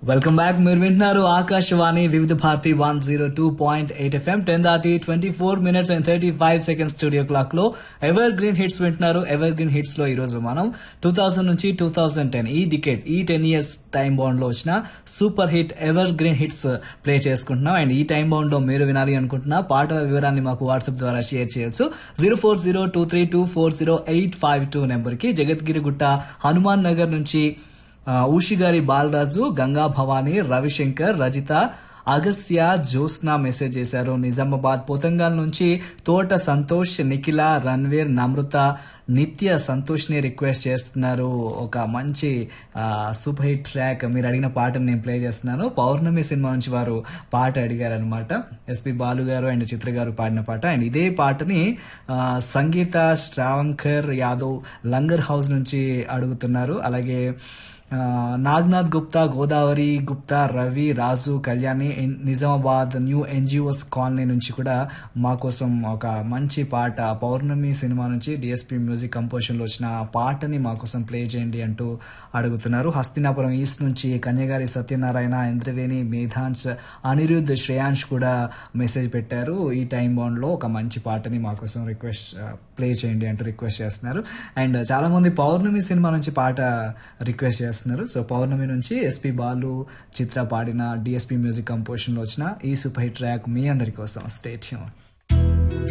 welcome back మీరు వింటున్నారు Akashvani Vividh Bharati one zero two point eight FM ten దాటి twenty four minutes and thirty five seconds studio clock లో evergreen hits వింటున్నారు evergreen hits లో ఈ రోజు మనం టూ థౌసండ్ నుంచి టూ థౌసండ్ టెన్ ఈ డికెట్ ఈ టెన్ ఇయర్స్ టైం బౌండ్ లో వచ్చిన super hit evergreen hits play చేసుకుంటున్నాం అండ్ ఈ టైం బౌండ్ లో మీరు వినాలి అనుకుంటున్న పాటల వివరాన్ని మాకు వాట్సాప్ ద్వారా షేర్ చేయొచ్చు zero four zero two three two four zero eight five two number కి జగద్గిరి గుట్ట హనుమాన్ నగర్ నుంచి ఆ, ఊషిగారి బాలరాజు గంగా భవాని రవిశంకర్ రజిత అగస్య జ్యోత్స్న మెసేజ్ చేశారు నిజామాబాద్ పోతంగాల్ నుంచి తోట సంతోష్ నిఖిల రణ్వీర్ నమృత నిత్య సంతోష్ ని రిక్వెస్ట్ చేస్తున్నారు ఒక మంచి ఆ, సూపర్ హిట్ ట్రాక్ మీరు అడిగిన పాటను నేను ప్లే చేస్తున్నాను పౌర్ణమి సినిమా నుంచి వారు పాట అడిగారు అనమాట ఎస్పి బాలు గారు అండ్ చిత్ర గారు పాడిన పాట అండ్ ఇదే పాటని ఆ, సంగీత శ్రావంకర్ యాదవ్ లంగర్ హౌస్ నుంచి అడుగుతున్నారు అలాగే ఆ, నాగ్నాథ్ గుప్తా గోదావరి గుప్తా రవి రాజు కళ్యాణి ఎన్- నిజామాబాద్ న్యూ ఎన్జిఓస్ కాలనీ నుంచి కూడా మా కోసం ఒక మంచి పాట పౌర్ణమి సినిమా నుంచి డిఎస్పి మ్యూజిక్ కంపోజిషన్ లో వచ్చిన ఆ పాటని మా కోసం ప్లే చేయండి అంటూ అడుగుతున్నారు హస్తినాపురం ఈస్ట్ నుంచి కన్యగారి సత్యనారాయణ ఇంద్రవేణి మేధాన్స్ అనిరుద్ధ్ శ్రేయాంష్ కూడా మెసేజ్ పెట్టారు ఈ టైం బౌండ్ లో ఒక మంచి పాటని మా కోసం రిక్వెస్ట్ ప్లే చేయండి అంటూ రిక్వెస్ట్ చేస్తున్నారు అండ్ చాలా మంది పౌర్ణమి సినిమా నుంచి పాట రిక్వెస్ట్ చేస్తున్నారు సో పౌర్ణమి నుంచి ఎస్పి బాలు చిత్ర పాడిన డిఎస్పి మ్యూజిక్ కంపోజిషన్ లో వచ్చిన ఈ సూపర్ హిట్ ట్రాక్ మీ అందరి కోసం స్టేట్